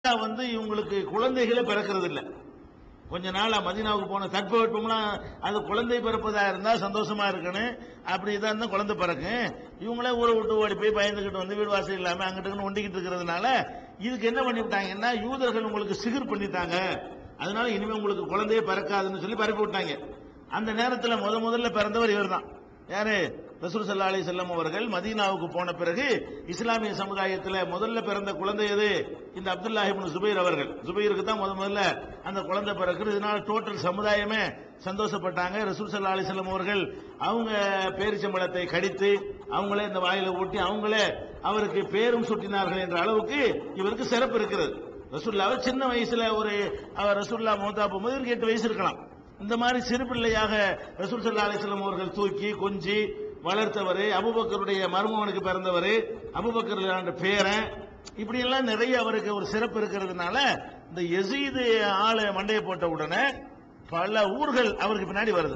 வந்து இவங்களுக்கு குழந்தைகளே பிறக்கிறது இல்ல கொஞ்ச நாளா மதீனாவுக்கு போன தட்பவெப்பம்லாம் அது குழந்தை பிறப்பதா இருந்தா சந்தோஷமா இருக்கணும் அப்படி இதான் இருந்தா குழந்தை பிறக்கும் இவங்களே ஊரை விட்டு ஓடி போய் பயந்துகிட்டு வந்து வீடு வாசல் இல்லாம அங்கிட்டு ஒண்டிக்கிட்டு இருக்கிறதுனால இதுக்கு என்ன பண்ணிவிட்டாங்கன்னா யூதர்கள் உங்களுக்கு சிகிர் பண்ணிட்டாங்க அதனால இனிமே உங்களுக்கு குழந்தையே பிறக்காதுன்னு சொல்லி பரப்பி விட்டாங்க அந்த நேரத்துல முத முதல்ல பிறந்தவர் இவர்தான் யாரு ரசூல் சல்லா அலி செல்லம் அவர்கள் மதீனாவுக்கு போன பிறகு இஸ்லாமிய சமுதாயத்தில் முதல்ல பிறந்த குழந்தை எது இந்த அப்துல்லா இப்னு சுபைர் அவர்கள் சுபைருக்கு தான் முத முதல்ல அந்த குழந்தை பிறகு இதனால டோட்டல் சமுதாயமே சந்தோஷப்பட்டாங்க ரசூல் சல்லா அலி செல்லம் அவர்கள் அவங்க பேரிச்சம்பழத்தை கடித்து அவங்களே இந்த வாயில ஊட்டி அவங்களே அவருக்கு பேரும் சுட்டினார்கள் என்ற அளவுக்கு இவருக்கு சிறப்பு இருக்கிறது ரசூல்லாவை சின்ன வயசுல ஒரு அவர் ரசூல்லா மூத்தா போகும்போது இவருக்கு எட்டு வயசு இருக்கலாம் இந்த மாதிரி சிறு பிள்ளையாக ரசூல் சல்லா அலிஸ்லாம் அவர்கள் தூக்கி கொஞ்சி வளர்த்தவர் அபுபக்கருடைய மருமகனுக்கு பிறந்தவர் அபுபக்கர் பேரன் இப்படி எல்லாம் நிறைய அவருக்கு ஒரு சிறப்பு இருக்கிறதுனால இந்த எசீது ஆளை மண்டையை போட்ட உடனே பல ஊர்கள் அவருக்கு பின்னாடி வருது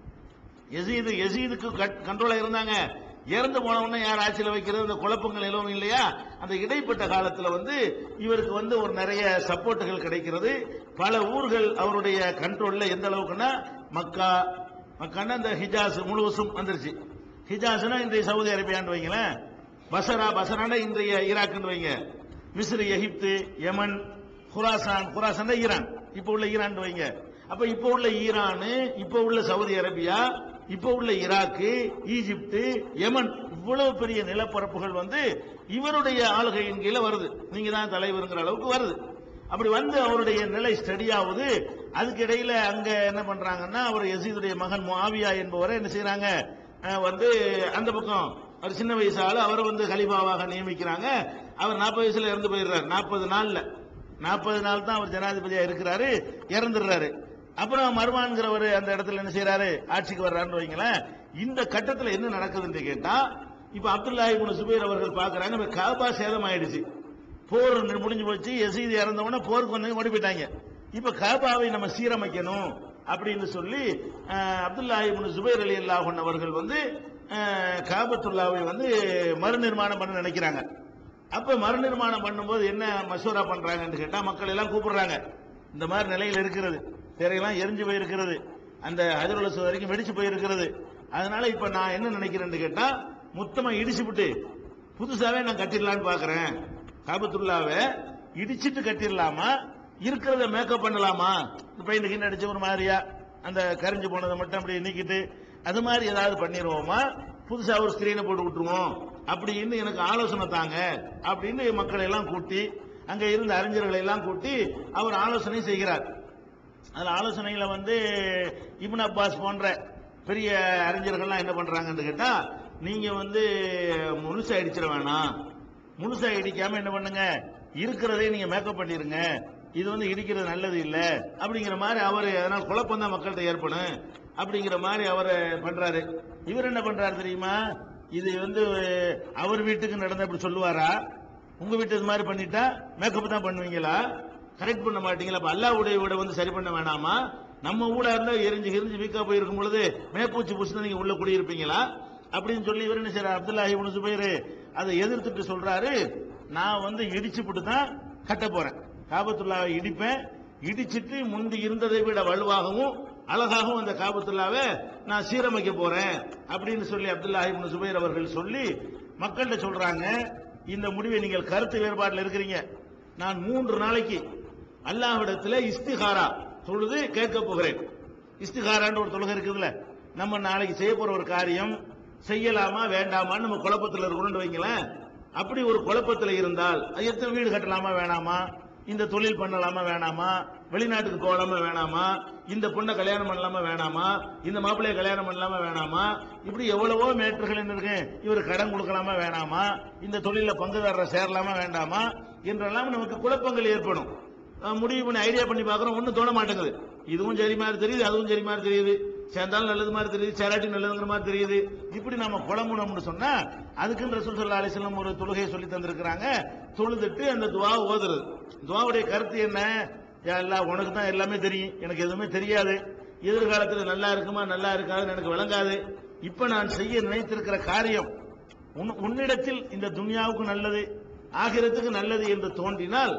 எசீது எசீதுக்கு கண்ட்ரோலா இருந்தாங்க இறந்து போனவொடனே யார் ஆட்சியில் வைக்கிறது இந்த குழப்பங்கள் எதுவும் இல்லையா அந்த இடைப்பட்ட காலத்துல வந்து இவருக்கு வந்து ஒரு நிறைய சப்போர்ட்டுகள் கிடைக்கிறது பல ஊர்கள் அவருடைய கண்ட்ரோல்ல எந்த அளவுக்குன்னா மக்கா மக்கான்னா இந்த ஹிஜாஸ் முழுவதும் வந்துருச்சு ஹிஜாஸ்னா இன்றைய சவுதி அரேபியான்னு வைங்களேன் பசரா பசரான இன்றைய ஈராக்குன்னு வைங்க மிஸ்ரி Egypt Yemen Khorasan Khorasan Iran இப்ப உள்ள ஈரான் வைங்க அப்ப இப்ப உள்ள ஈரானு இப்ப உள்ள சவுதி அரேபியா இப்ப உள்ள ஈராக்கு ஈஜிப்து யமன் இவ்வளவு பெரிய நிலப்பரப்புகள் வந்து இவருடைய ஆளுகையின் கீழே வருது நீங்க தான் தலைவருங்கிற அளவுக்கு வருது அப்படி வந்து அவருடைய நிலை ஸ்டடி ஆகுது அதுக்கு இடையில அங்க என்ன பண்றாங்கன்னா அவர் யசீதுடைய மகன் முஆவியா என்பவரை என்ன செய்யறாங்க அஹ் வந்து அந்த பக்கம் அவர் சின்ன வயசு ஆளு அவரை வந்து கலிபாவாக நியமிக்கிறாங்க அவர் நாற்பது வயசுல இறந்து போயிடுறாரு நாற்பது நாள்ல நாற்பது நாள் தான் அவர் ஜனாதிபதியா இருக்கிறாரு இறந்துடுறாரு அப்புறம் மருமான்கிறவர் அந்த இடத்துல என்ன செய்யறாரு ஆட்சிக்கு வர்றாருன்னு வைங்களேன் இந்த கட்டத்தில் என்ன நடக்குதுன்னு கேட்டா இப்ப அப்துல்லா இப்னு சுபைர் அவர்கள் பாக்குறாங்க இப்ப காபா சேதம் ஆயிடுச்சு போர் முடிஞ்சு போச்சு எசீது இறந்தவொடனே போருக்கு வந்து ஓடி போயிட்டாங்க இப்ப காபாவை நம்ம சீரமைக்கணும் அப்படின்னு சொல்லி அஹ், அப்துல்லா இப்னு சுபைர் அலி அல்லாஹன் அவர்கள் வந்து அஹ், காபத்துல்லாவை வந்து மறுநிர்மாணம் பண்ண நினைக்கிறாங்க அப்ப மறுநிர்மாணம் பண்ணும்போது என்ன மசூரா பண்றாங்கன்னு கேட்டா மக்கள் எல்லாம் கூப்பிடுறாங்க இந்த மாதிரி நிலையில் இருக்கிறது திரையெல்லாம் எரிஞ்சு போயிருக்கிறது அந்த ஹஜருல் அஸ்வத் வரைக்கும் வெடிச்சு போயிருக்கிறது அதனால இப்ப நான் என்ன நினைக்கிறேன்னு கேட்டா மொத்தமா இடிச்சு விட்டு புதுசாவே நான் கட்டிடலான்னு பாக்குறேன் காபத்துல்லாவை இடிச்சிட்டு கட்டிடலாமா இருக்கிறத மேக்கப் பண்ணலாமா பெயிண்ட் கிண்ட் அடிச்சு ஒரு மாதிரியா அந்த கரிஞ்சு போனதை மட்டும் அப்படி நீக்கிட்டு அது மாதிரி ஏதாவது பண்ணிடுவோமா புதுசா ஒரு ஸ்கிரீனை போட்டு விட்டுருவோம் அப்படின்னு எனக்கு ஆலோசனை தாங்க அப்படின்னு மக்களை எல்லாம் கூட்டி அங்க இருந்த அறிஞர்களை எல்லாம் கூட்டி அவர் ஆலோசனை செய்கிறார் அதுல ஆலோசனையில வந்து இப்னு அப்பாஸ் போன்ற பெரிய அறிஞர்கள்லாம் என்ன பண்றாங்கன்னு கேட்டா நீங்க வந்து முழுசா இடிச்சிட வேணாம் முழுசா இடிக்காம என்ன பண்ணுங்க இருக்கிறதே நீங்க மேக்கப் பண்ணிருங்க இது வந்து இடிக்கிறது நல்லது இல்ல அப்படிங்கிற மாதிரி அவர் அதனால குழப்பம் தான் மக்கள்கிட்ட ஏற்படும் அப்படிங்கிற மாதிரி அவர் பண்றாரு இவர் என்ன பண்றாரு தெரியுமா இது வந்து அவர் வீட்டுக்கு நடந்த அப்படி சொல்லுவாரா உங்க வீட்டு இது மாதிரி பண்ணிட்டா மேக்கப் தான் பண்ணுவீங்களா கரெக்ட் பண்ண மாட்டீங்களா அப்ப அல்லாவுடைய வீட வந்து சரி பண்ண வேணாமா நம்ம ஊடா இருந்தா எரிஞ்சு எரிஞ்சு வீக்கா போயிருக்கும் பொழுது மேப்பூச்சி பூசி நீங்க உள்ள குடியிருப்பீங்களா அப்படின்னு சொல்லி இவர் என்ன செய்யறாரு அப்துல்லா இப்னு சுபைர் அதை எதிர்த்துட்டு சொல்றாரு நான் வந்து இடிச்சுப்புட்டு தான் கட்ட போறேன் காபத்துல்லாவை இடிப்பேன் இடிச்சிட்டு முந்தி இருந்ததை விட வலுவாகவும் அழகாகவும் அந்த காபத்துல்லாவை நான் சீரமைக்க போறேன் அப்படின்னு சொல்லி அப்துல்லா இப்னு சுபைர் அவர்கள் சொல்லி மக்கள்கிட்ட சொல்றாங்க இந்த முடிவை நீங்கள் கருத்து வேறுபாட்டில் இருக்கிறீங்க நான் மூன்று நாளைக்கு அல்லாஹ்விடத்துல இஸ்திகாரா தொழுது கேட்க போகிறேன் இஸ்திகாரான்னு ஒரு தொழுகை இருக்குதுல்ல நம்ம நாளைக்கு செய்ய போற ஒரு காரியம் செய்யலாமா வேண்டாமான்னு நம்ம குழப்பத்தில் இருக்கணும்னு வைங்களேன் அப்படி ஒரு குழப்பத்தில் இருந்தால் அது எத்தனை வீடு கட்டலாமா வேணாமா இந்த தொழில் பண்ணலாமா வேணாமா வெளிநாட்டுக்கு போகலாமா வேணாமா இந்த பொண்ணை கல்யாணம் பண்ணலாமா வேணாமா இந்த மாப்பிள்ளைய கல்யாணம் பண்ணலாமா வேணாமா இப்படி எவ்வளவோ மேட்டர்கள் என்ன இருக்கு இவர் கடன் கொடுக்கலாமா வேணாமா இந்த தொழில பங்குதாரரை சேரலாமா வேண்டாமா என்றெல்லாம் நமக்கு குழப்பங்கள் ஏற்படும் அஹ் முடிவு பண்ணி ஐடியா பண்ணி பார்க்கறோம் ஒன்றும் தோண மாட்டேங்குது இதுவும் சரி மாதிரி தெரியுது அதுவும் சரி மாதிரி தெரியுது சேர்ந்தாலும் நல்லது மாதிரி தெரியுது சேராட்டி நல்லதுங்கிற மாதிரி தெரியுது இப்படி நம்ம குழம்புனோம்னு சொன்னா அதுக்குன்னு ரசூல் சல்லா அலிஸ்லாம் ஒரு தொழுகையை சொல்லி தந்திருக்கிறாங்க தொழுதுட்டு அந்த துவா ஓதுறது துவாவுடைய கருத்து என்ன யா அல்லாஹ் உனக்கு தான் எல்லாமே தெரியும் எனக்கு எதுவுமே தெரியாது எதிர்காலத்தில் நல்லா இருக்குமா நல்லா இருக்காதுன்னு எனக்கு விளங்காது இப்ப நான் செய்ய நினைத்திருக்கிற காரியம் உன்- உன்னிடத்தில் இந்த துன்யாவுக்கு நல்லது ஆகிரத்துக்கு நல்லது என்று தோன்றினால்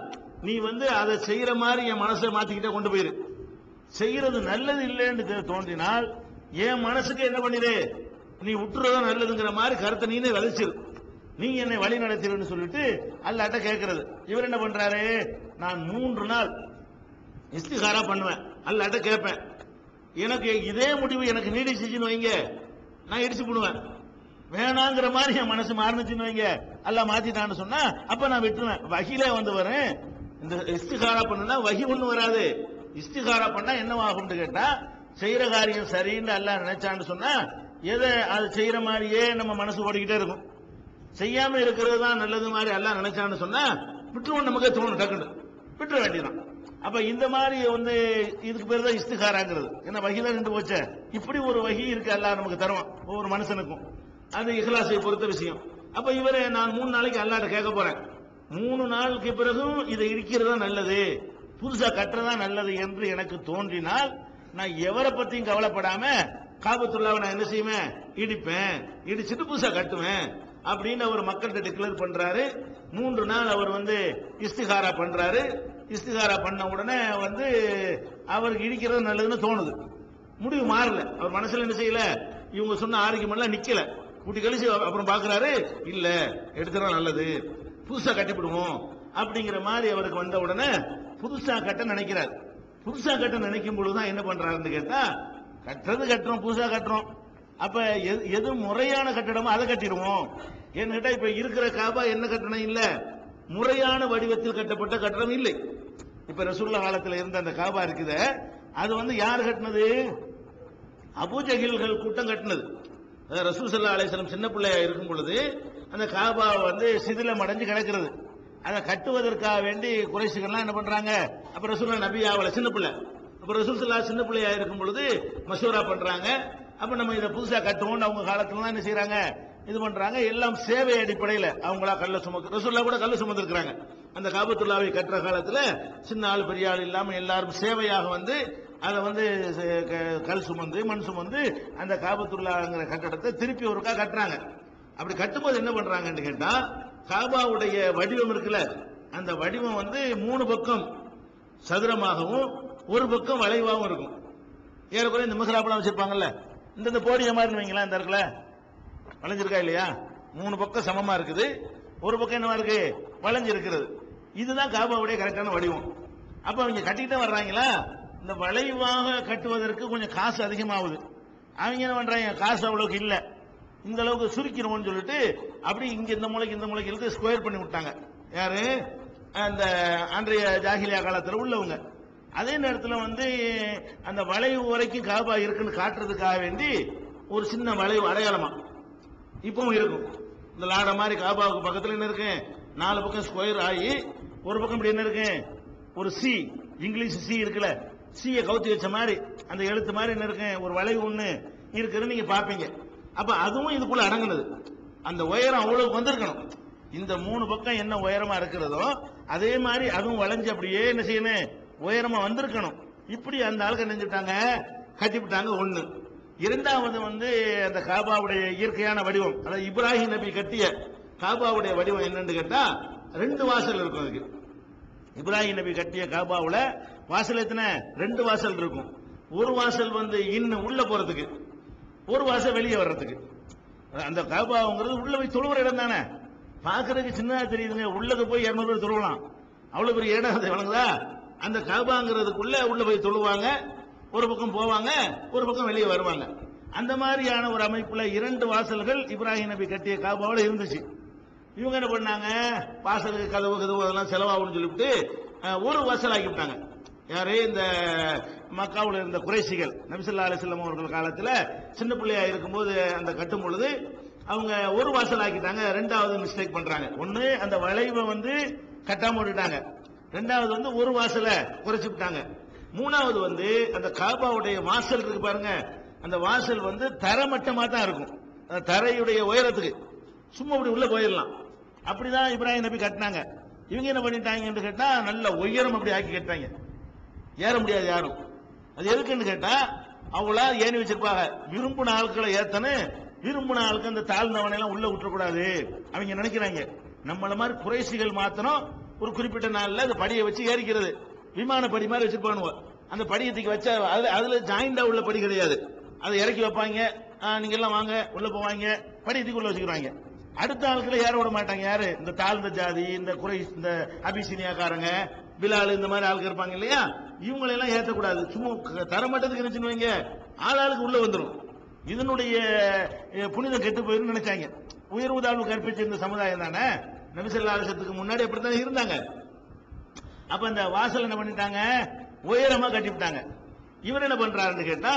நீ வந்து அதை செய்யற மாதிரி என் மனசை மாத்திக்கிட்டே கொண்டு போயிரு செய்யறது நல்லது இல்லைன்னு தெ- தோன்றினால் என் மனசுக்கு என்ன பண்ணிடு நீ விட்டுறதா நல்லதுங்கிற மாதிரி கருத்தை நீனே விதைச்சிரு நீ என்னை வழி நடத்திருன்னு சொல்லிட்டு அல்லாட்ட கேட்கறது இவர் என்ன பண்றாரு நான் மூன்று நாள் இஸ்திகாரா பண்ணுவேன் அல்லாட்ட கேட்பேன் எனக்கு இதே முடிவு எனக்கு நீடிச்சுன்னு வைங்க நான் இடிச்சு போடுவேன் வேணாங்கிற மாதிரி என் மனசு மாறினுச்சுன்னு வைங்க அல்ல மாத்திட்டான்னு சொன்னா அப்ப நான் விட்டுருவேன் வகிலே வந்து வரேன் இந்த இஸ்திகாரா பண்ணுனா வகி ஒண்ணு வராது இஸ்திகாரா பண்ணா என்னவாகும்னு கேட்டா செய்யற காரியம் சரின்னு அல்ல நினைச்சான்னு சொன்னா எதை அது செய்யற மாதிரியே நம்ம மனசு ஓடிக்கிட்டே இருக்கும் செய்யாம இருக்கிறது தான் நல்லது மாதிரி எல்லாம் நினைச்சான்னு சொன்னா விட்டுருவோம் நமக்கே தோணும் டக்குன்னு விட்டுற வேண்டியதான் அப்ப இந்த மாதிரி வந்து இதுக்கு பேர் தான் இஸ்திகாராங்கிறது ஏன்னா வகில நின்று போச்சே இப்படி ஒரு வகி இருக்கு அல்லாஹ் நமக்கு தருவான் ஒவ்வொரு மனுஷனுக்கும் அது இஹ்லாஸை பொறுத்த விஷயம் அப்ப இவரை நான் மூணு நாளைக்கு அல்லாட்ட கேட்க போறேன் மூணு நாளுக்கு பிறகும் இதை இடிக்கிறதா நல்லது புதுசா கட்டுறதா நல்லது என்று எனக்கு தோன்றினால் நான் எவரை பத்தியும் கவலைப்படாம காபத்துள்ளாவை நான் என்ன செய்வேன் இடிப்பேன் இடிச்சிட்டு புதுசா கட்டுவேன் அப்படின்னு அவர் மக்கள்கிட்ட டிக்ளேர் பண்றாரு மூன்று நாள் அவர் வந்து இஸ்திகாரா பண்றாரு இஸ்திகாரா பண்ண உடனே வந்து அவருக்கு இடிக்கிறது நல்லதுன்னு தோணுது முடிவு மாறல அவர் மனசுல என்ன செய்யல இவங்க சொன்ன ஆரோக்கியம் எல்லாம் நிக்கல கூட்டி கழிச்சு அப்புறம் பாக்குறாரு இல்ல எடுத்துறா நல்லது புதுசா கட்டிவிடுவோம் அப்படிங்கிற மாதிரி அவருக்கு வந்த உடனே புதுசா கட்ட நினைக்கிறார் புதுசா கட்ட நினைக்கும் பொழுதுதான் என்ன பண்றாருன்னு கேட்டா கட்டுறது கட்டுறோம் புதுசா கட்டுறோம் அப்ப எது- எது முறையான கட்டடமோ அதை கட்டிடுவோம் ஏன்னு கேட்டா இப்ப இருக்கிற காபா என்ன கட்டணம் இல்ல முறையான வடிவத்தில் கட்டப்பட்ட கட்டடம் இல்லை இப்ப ரசூல்லா காலத்துல இருந்த அந்த காபா இருக்குதே அது வந்து யார் கட்டினது அபூஜகில்கள் கூட்டம் கட்டினது அதாவது ரசூல் சல்லா அலிஸ்லம் சின்ன பிள்ளையா இருக்கும் பொழுது அந்த காபா வந்து சிதிலம் அடைஞ்சு கிடக்கிறது அதை கட்டுவதற்காக வேண்டி குறைசிகள்லாம் என்ன பண்றாங்க அப்ப ரசூல்லா நபி ஆவல சின்ன பிள்ளை அப்ப ரசூல் சல்லா சின்ன பிள்ளையா இருக்கும் பொழுது மசூரா பண்றாங்க அப்ப நம்ம இதை புதுசா கட்டுவோம்னு அவங்க காலத்துல தான் என்ன செய்றாங்க இது பண்றாங்க எல்லாம் சேவை அடிப்படையில் அவங்களா கல்ல சுமக்கு ரசூல்லா கூட கல்ல சுமந்திருக்கிறாங்க அந்த காபத்துல்லாவை கட்டுற காலத்துல சின்ன ஆள் பெரிய ஆள் இல்லாம எல்லாரும் சேவையாக வந்து அதை வந்து சே- க- கல் சுமந்து மண் சுமந்து அந்த காபத்துல்லாங்கிற கட்டடத்தை திருப்பி ஒருக்கா கட்டுறாங்க அப்படி கட்டும்போது என்ன பண்றாங்கன்னு கேட்டா காபாவுடைய வடிவம் இருக்குல்ல அந்த வடிவம் வந்து மூணு பக்கம் சதுரமாகவும் ஒரு பக்கம் வளைவாகவும் இருக்கும் ஏறக்குறைய இந்த மிஹ்ராப்லாம் வச்சிருப்பாங்கல்ல இந்த இந்த போடிய மாதிரி வைங்களேன் இந்த இருக்குல்ல வளைஞ்சிருக்கா இல்லையா மூணு பக்கம் சமமா இருக்குது ஒரு பக்கம் என்னவா இருக்கு வளைஞ்சிருக்கிறது இதுதான் காபாவுடைய கரெக்டான வடிவம் அப்ப அவங்க கட்டிட்டே வர்றாங்களா இந்த வளைவாக கட்டுவதற்கு கொஞ்சம் காசு அதிகமாகுது அவங்க என்ன பண்றாங்க காசு அவ்வளவுக்கு இல்ல இந்த அளவுக்கு சுருக்கிறோம்னு சொல்லிட்டு அப்படி இங்க இந்த மூலைக்கு இந்த மூலைக்கு இழுத்து ஸ்கொயர் பண்ணி விட்டாங்க யாரு அந்த அன்றைய ஜாகிலியா காலத்துல உள்ளவங்க அதே நேரத்துல வந்து அந்த வளைவு வரைக்கும் காபா இருக்குன்னு காட்டுறதுக்காக வேண்டி ஒரு சின்ன வளைவு அடையாளமா இப்பவும் இருக்கும் இந்த லாட மாதிரி காபாவுக்கு பக்கத்துல என்ன இருக்கு நாலு பக்கம் ஸ்கொயர் ஆகி ஒரு பக்கம் இப்படி என்ன இருக்கு ஒரு சி இங்கிலீஷ் சி இருக்குல்ல சியை கவுத்தி வச்ச மாதிரி அந்த எழுத்து மாதிரி என்ன இருக்கு ஒரு வளைவு ஒண்ணு இருக்குன்னு நீங்க பாப்பீங்க அப்ப அதுவும் இதுக்குள்ள அடங்குனது அந்த உயரம் அவ்வளவு வந்திருக்கணும் இந்த மூணு பக்கம் என்ன உயரமா இருக்கிறதோ அதே மாதிரி அதுவும் வளைஞ்சு அப்படியே என்ன செய்யணும் உயரமா வந்திருக்கணும் இப்படி அந்த ஆளுக்கு என்ன செஞ்சுட்டாங்க கட்டிவிட்டாங்க ஒண்ணு இரண்டாவது வந்து அந்த காபாவுடைய இயற்கையான வடிவம் அதாவது இப்ராஹிம் நபி கட்டிய காபாவுடைய வடிவம் என்னன்னு கேட்டா ரெண்டு வாசல் இருக்கும் அதுக்கு இப்ராஹிம் நபி கட்டிய காபாவுல வாசல் எத்தனை ரெண்டு வாசல் இருக்கும் ஒரு வாசல் வந்து இன்னும் உள்ள போறதுக்கு ஒரு வாசல் வெளியே வர்றதுக்கு அந்த காபாங்கிறது உள்ள போய் தொழுவுற இடம் தானே பாக்குறதுக்கு சின்னதா தெரியுதுங்க உள்ளது போய் இருநூறு பேர் தொழுவலாம் அவ்வளவு பெரிய இடம் அது வழங்குதா அந்த காபாங்கிறதுக்குள்ள உள்ள போய் தொழுவாங்க ஒரு பக்கம் போவாங்க ஒரு பக்கம் வெளியே வருவாங்க அந்த மாதிரியான ஒரு அமைப்புல இரண்டு வாசல்கள் இப்ராஹிம் நபி கட்டிய காபாவோட இருந்துச்சு இவங்க என்ன பண்ணாங்க வாசலுக்கு கதவு கதவு அதெல்லாம் செலவாகும்னு சொல்லிவிட்டு அஹ், ஒரு வாசல் ஆக்கிவிட்டாங்க யாரு இந்த மக்காவுல இருந்த குறைசிகள் நபிசல்லா அலிஸ்லாம் அவர்கள் காலத்துல சின்ன பிள்ளையா இருக்கும்போது அந்த கட்டும் பொழுது அவங்க ஒரு வாசல் ஆக்கிட்டாங்க ரெண்டாவது மிஸ்டேக் பண்றாங்க ஒண்ணு அந்த வளைவை வந்து கட்டாம விட்டுட்டாங்க ரெண்டாவது வந்து ஒரு வாசலை குறைச்சு விட்டாங்க மூணாவது வந்து அந்த காபாவுடைய வாசல் இருக்கு பாருங்க அந்த வாசல் வந்து தரமட்டமா தான் இருக்கும் அந்த தரையுடைய உயரத்துக்கு சும்மா இப்படி உள்ள போயிடலாம் அப்படிதான் இப்ராஹிம் நபி கட்டினாங்க இவங்க என்ன பண்ணிட்டாங்கன்னு கேட்டா நல்ல உயரம் அப்படி ஆக்கி கட்டாங்க ஏற முடியாது யாரும் அது எதுக்குன்னு கேட்டா அவங்களா ஏணி வச்சிருப்பாங்க விரும்பின ஆட்களை ஏத்தனு விரும்பின ஆளுக்கு அந்த தாழ்ந்தவனை எல்லாம் உள்ள விட்டுறக்கூடாது அவங்க நினைக்கிறாங்க நம்மள மாதிரி குறைசிகள் மாத்திரம் ஒரு குறிப்பிட்ட நாள்ல அந்த படியை வச்சு ஏறிக்கிறது விமான படி மாதிரி வச்சிருப்பானுவ அந்த படியத்துக்கு வச்சா அதுல அதுல ஜாயிண்டா உள்ள படி கிடையாது அதை இறக்கி வைப்பாங்க ஆ, நீங்க எல்லாம் வாங்க உள்ள போவாங்க படியத்துக்கு உள்ள வச்சுக்கிறாங்க அடுத்த ஆட்களை ஏற விட மாட்டாங்க யாரு இந்த தாழ்ந்த ஜாதி இந்த குறை இந்த அபிசீனியாக்காரங்க பிலால் இந்த மாதிரி ஆளுங்க இருப்பாங்க இல்லையா இவங்களை எல்லாம் ஏத்தக்கூடாது சும்மா க- தரமட்டத்துக்கு இருந்துச்சுன்னு வைங்க ஆளாளுக்கு உள்ள வந்துரும் இதனுடைய அஹ், புனிதம் கெட்டு போயிரும் நினைச்சாங்க உயர்வு தாழ்வு கற்பிச்சிருந்த சமுதாயம் தானே நபிசல்லா அலிசத்துக்கு முன்னாடி அப்படித்தான் இருந்தாங்க அப்ப இந்த வாசல் என்ன பண்ணிட்டாங்க உயரமா கட்டிவிட்டாங்க இவர் என்ன பண்றாருன்னு கேட்டா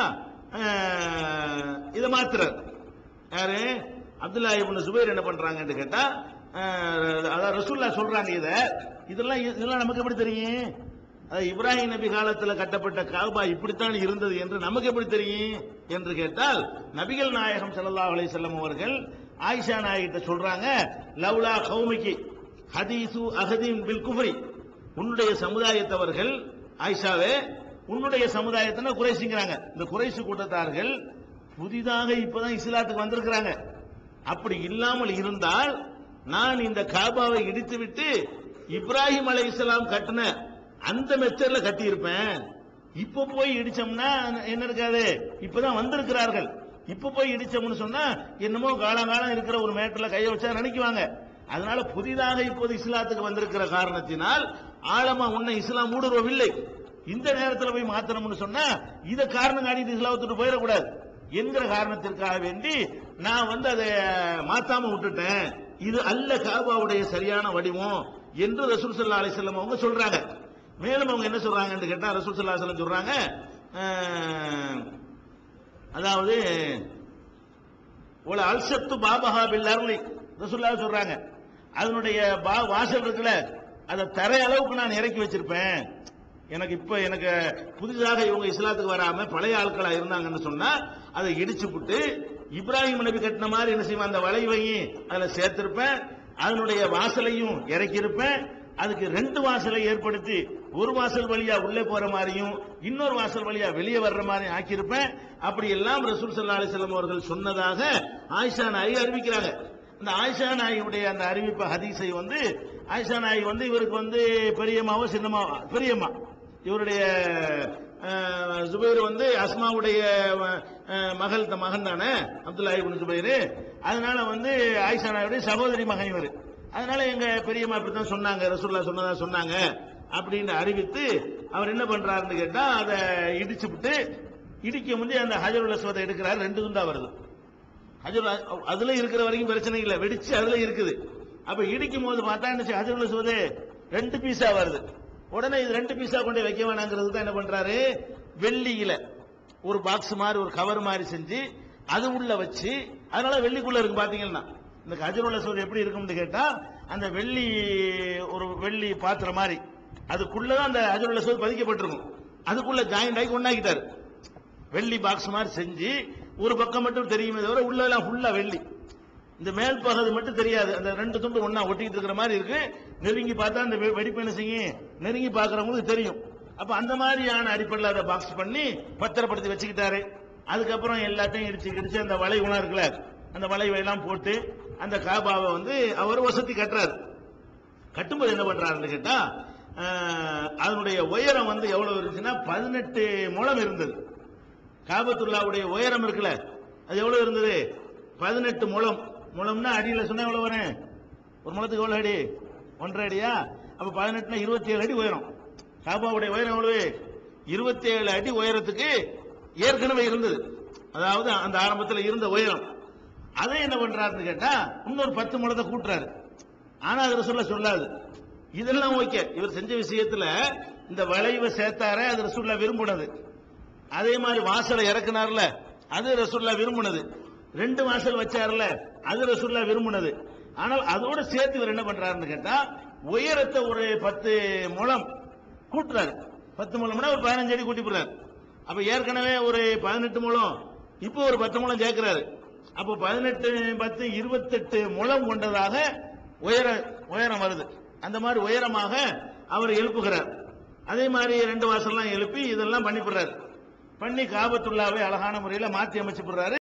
அஹ், இதை மாத்துறார் யாரு அப்துல்லா இப்னு சுபைர் என்ன பண்றாங்கன்னு கேட்டா அஹ், அதாவது ரசூல்லா சொல்றாங்க இத இதெல்லாம் இதெல்லாம் நமக்கு எப்படி தெரியும் அதாவது இப்ராஹிம் நபி காலத்துல கட்டப்பட்ட காபா இப்படித்தான் இருந்தது என்று நமக்கு எப்படி தெரியும் என்று கேட்டால் நபிகள் நாயகம் ஸல்லல்லாஹு அலைஹி வஸல்லம் அவர்கள் ஆயிஷா நாயகிட்ட சொல்றாங்க லவ்லா கௌமிக்கு ஹதீசு அஹதீன் பில் குஃப்ரி உன்னுடைய சமுதாயத்தவர்கள் ஆயிஷாவே உன்னுடைய சமுதாயத்தின குறைசிங்கிறாங்க இந்த குறைசி கூட்டத்தார்கள் புதிதாக இப்பதான் இஸ்லாத்துக்கு வந்திருக்கிறாங்க அப்படி இல்லாமல் இருந்தால் நான் இந்த காபாவை இடித்துவிட்டு இப்ராஹிம் அலை இஸ்லாம் கட்டின அந்த மெத்தட்ல கட்டி இருப்பேன் இப்ப போய் இடிச்சோம்னா என்ன இருக்காது இப்பதான் வந்திருக்கிறார்கள் இப்ப போய் இடிச்சோம்னு சொன்னா என்னமோ காலங்காலம் இருக்கிற ஒரு மேட்டர்ல கைய வச்சா நினைக்குவாங்க அதனால புதிதாக இப்போது இஸ்லாத்துக்கு வந்திருக்கிற காரணத்தினால் ஆழமா உன்னை இஸ்லாம் ஊடுருவவில்லை இந்த நேரத்தில் போய் மாத்தணும்னு சொன்னா இத காரணம் காட்டிட்டு இஸ்லாத்துட்டு போயிடக்கூடாது என்கிற காரணத்திற்காக வேண்டி நான் வந்து அதை மாத்தாம விட்டுட்டேன் இது அல்ல காபாவுடைய சரியான வடிவம் என்று ரசூல் சல்லா அலிசல்லம் அவங்க சொல்றாங்க மேலும் அவங்க என்ன சொல்றாங்கன்னு கேட்டா ரசூல் சல்லா அலிஸ்லம் சொல்றாங்க அஹ், அதாவது ஒரு அல்சத்து பாபஹா பில்லர்லி ரசூல்லா சொல்றாங்க அதனுடைய பா- வாசல் இருக்குல்ல அதை தரை அளவுக்கு நான் இறக்கி வச்சிருப்பேன் எனக்கு இப்ப எனக்கு புதிதாக இவங்க இஸ்லாத்துக்கு வராம பழைய ஆட்களா இருந்தாங்கன்னு சொன்னா அதை இடிச்சு விட்டு இப்ராஹிம் நபி கட்டின மாதிரி என்ன செய்வேன் அந்த வளைவையும் அதுல சேர்த்திருப்பேன் அதனுடைய வாசலையும் இறக்கியிருப்பேன் அதுக்கு ரெண்டு வாசலை ஏற்படுத்தி ஒரு வாசல் வழியா உள்ளே போற மாதிரியும் இன்னொரு வாசல் வழியா வெளியே வர்ற மாதிரியும் ஆக்கியிருப்பேன் அப்படி எல்லாம் ரசூல் சல்லா அலிஸ்லாம் அவர்கள் சொன்னதாக ஆயிஷா நாயகி அறிவிக்கிறாங்க அந்த ஆயிஷா நாயினுடைய அந்த அறிவிப்பு ஹதீஸை வந்து ஆயிஷா நாயகி வந்து இவருக்கு வந்து பெரியம்மாவோ சின்னம்மாவோ பெரியம்மா இவருடைய அஹ், ஜுபைர் வந்து அஸ்மாவுடைய அஹ், மகள் த- மகன் தானே அப்துல்லா இப்னு ஜுபைர் அதனால வந்து ஆயிஷா நாயுடைய சகோதரி மகன் இவர் அதனால எங்க பெரியம்மா இப்படித்தான் சொன்னாங்க ரசூல்லா சொன்னதா சொன்னாங்க அப்படின்னு அறிவித்து அவர் என்ன பண்றாருன்னு கேட்டா அதை இடிச்சு விட்டு இடிக்க முந்தைய அந்த ஹஜருல் அஸ்வதை எடுக்கிறார் ரெண்டு துண்டா வருது ஹஜர் அதுல இருக்கிற வரைக்கும் பிரச்சனை இல்ல வெடிச்சு அதுல இருக்குது அப்ப இடிக்கும் போது பார்த்தா என்ன செய்ய ஹஜருல் அஸ்வது ரெண்டு பீஸா வருது உடனே இது ரெண்டு பீஸா கொண்டு வைக்க வேணாங்கிறது தான் என்ன பண்றாரு வெள்ளியில ஒரு பாக்ஸ் மாதிரி ஒரு கவர் மாதிரி செஞ்சு அது உள்ள வச்சு அதனால வெள்ளிக்குள்ள இருக்கு பாத்தீங்கன்னா இந்த ஹஜருல் அஸ்வத் எப்படி இருக்கும்னு கேட்டா அந்த வெள்ளி ஒரு வெள்ளி பாத்திரம் மாதிரி அதுக்குள்ளதான் அந்த ஹஜருல் அஸ்வத் பதிக்கப்பட்டிருக்கும் அதுக்குள்ள ஜாயிண்ட் ஆகி ஒண்ணாக்கிட்டாரு வெள்ளி பாக்ஸ் மாதிரி செஞ்சு ஒரு பக்கம் மட்டும் தெரியுமே தவிர உள்ள எல்லாம் ஃபுல்லா வெள்ளி இந்த மேல் பகுதி மட்டும் தெரியாது அந்த ரெண்டு துண்டு ஒண்ணா ஒட்டிக்கிட்டு இருக்கிற மாதிரி இருக்கு நெருங்கி பார்த்தா அந்த வெ- வெடிப்பு என்ன செய்யும் நெருங்கி பார்க்கறவங்களுக்கு தெரியும் அப்ப அந்த மாதிரியான அடிப்படையில் அதை பாக்ஸ் பண்ணி பத்திரப்படுத்தி வச்சுக்கிட்டாரு அதுக்கப்புறம் எல்லாத்தையும் இடிச்சு இடிச்சு அந்த வளைவுலாம் இருக்குல்ல அந்த வளைவை எல்லாம் போட்டு அந்த காபாவை வந்து அவர் வசதி கட்டுறாரு கட்டும்போது என்ன பண்றாருன்னு கேட்டா அஹ், அதனுடைய உயரம் வந்து எவ்வளவு இருந்துச்சுன்னா பதினெட்டு முழம் இருந்தது காபத்துல்லாவுடைய உயரம் இருக்குல்ல அது எவ்வளவு இருந்தது பதினெட்டு முழம் முழம்னா அடியில சொன்னா எவ்வளவு வரும் ஒரு முழத்துக்கு எவ்வளவு அடி ஒன்றரை அடியா அப்ப பதினெட்டுனா இருபத்தி ஏழு அடி உயரம் காபாவுடைய உயரம் எவ்வளவு இருபத்தி ஏழு அடி உயரத்துக்கு ஏற்கனவே இருந்தது அதாவது அந்த ஆரம்பத்தில் இருந்த உயரம் அதை என்ன பண்றாருன்னு கேட்டா இன்னொரு பத்து முழத்தை கூட்டுறாரு ஆனா அது சொல்ல சொல்லாது இதெல்லாம் ஓகே இவர் செஞ்ச விஷயத்துல இந்த வளைவை சேர்த்தாரே அது ரசூல்லா விரும்பினது அதே மாதிரி வாசலை இறக்குனார்ல அது ரசூல்லா விரும்பினது ரெண்டு வாசல் வச்சார்ல அது ரசூல்லா விரும்பினது ஆனால் அதோட சேர்த்து இவர் என்ன பண்றாருன்னு கேட்டா உயரத்தை ஒரு பத்து முழம் கூட்டுறாரு பத்து முழம்னா ஒரு பதினஞ்சு அடி கூட்டி போடுறாரு அப்ப ஏற்கனவே ஒரு பதினெட்டு முழம் இப்போ ஒரு பத்து முழம் சேர்க்கிறாரு அப்போ பதினெட்டு பத்து இருபத்தெட்டு முழம் கொண்டதாக உயர உயரம் வருது அந்த மாதிரி உயரமாக அவர் எழுப்புகிறார் அதே மாதிரி ரெண்டு வாசல்லாம் எழுப்பி இதெல்லாம் பண்ணிவிடுறாரு பண்ணி காபத்துல்லாவை அழகான முறையில் மாற்றி அமைச்சு போடுறாரு